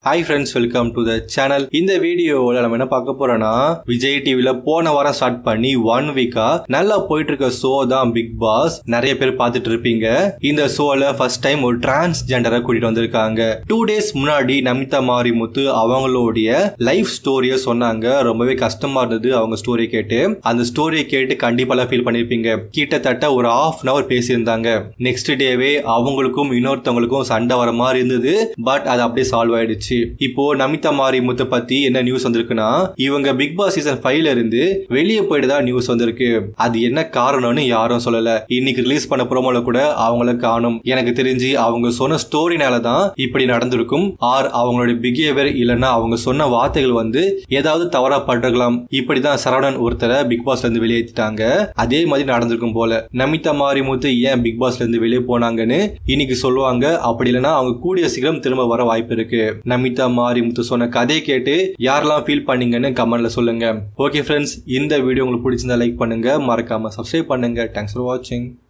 hi friends welcome to the channel இந்த வீடியோவில் நம்ம என்ன பார்க்க போறோம்னா விஜய் டிவில போன வாரம் ஸ்டார்ட் பண்ணி ஒன் வீக்கா நல்லா போயிட்டு இருக்க ஷோ தான் பிக் பாஸ் நிறைய பேர் பார்த்துட்டு இருப்பீங்க இந்த ஷோல ஃபர்ஸ்ட் டைம் ஒரு டிரான்ஸ்ஜெண்டரை கூட்டிட்டு வந்திருக்காங்க டூ டேஸ் முன்னாடி நமிதா மாரிமுத்து அவங்களுடைய லைஃப் ஸ்டோரியை சொன்னாங்க ரொம்பவே கஷ்டமா இருந்தது அவங்க ஸ்டோரி கேட்டு அந்த ஸ்டோரியை கேட்டு கண்டிப்பா ஃபீல் பண்ணிருப்பீங்க கிட்டத்தட்ட ஒரு ஹாஃப் அன் அவர் பேசியிருந்தாங்க நெக்ஸ்ட் டேவே அவங்களுக்கும் இன்னொருத்தவங்களுக்கும் சண்டை வர மாதிரி இருந்தது பட் அது அப்படியே சால்வ் ஆயிடுச்சு இப்போ நமிதா மாரிமுத்தை பத்தி என்ன நியூஸ் வந்திருக்குன்னா இவங்க பிக் பாஸ் சீசன் ஃபைவ்ல இருந்து வெளியே போயிட்டு தான் நியூஸ் வந்திருக்கு அது என்ன காரணம்னு யாரும் சொல்லல இன்னைக்கு ரிலீஸ் பண்ண ப்ரோமோல கூட அவங்கள காணும் எனக்கு தெரிஞ்சு அவங்க சொன்ன ஸ்டோரினால தான் இப்படி நடந்திருக்கும் ஆர் அவங்களுடைய பிஹேவியர் இல்லைன்னா அவங்க சொன்ன வார்த்தைகள் வந்து ஏதாவது தவறா பட்டிருக்கலாம் இப்படிதான் சரவணன் ஒருத்தரை பிக் பாஸ்ல இருந்து வெளியேற்றிட்டாங்க அதே மாதிரி நடந்திருக்கும் போல நமிதா மாரிமுத்து ஏன் பிக் பாஸ்ல இருந்து வெளியே போனாங்கன்னு இன்னைக்கு சொல்லுவாங்க அப்படி இல்லைன்னா அவங்க கூடிய சீக்கிரம் திரும்ப வர வாய்ப்பு இருக்கு நமிதா மாரிமுத்து சொன்ன கதையை கேட்டு யாரெல்லாம் ஃபீல் பண்ணீங்கன்னு கமெண்ட்ல சொல்லுங்க ஓகே ஃப்ரெண்ட்ஸ் இந்த வீடியோ உங்களுக்கு பிடிச்சிருந்தா லைக் பண்ணுங்க மறக்காம சப்ஸ்கிரைப் பண்ணுங்க தேங்க்ஸ் ஃபார் வாட்சிங்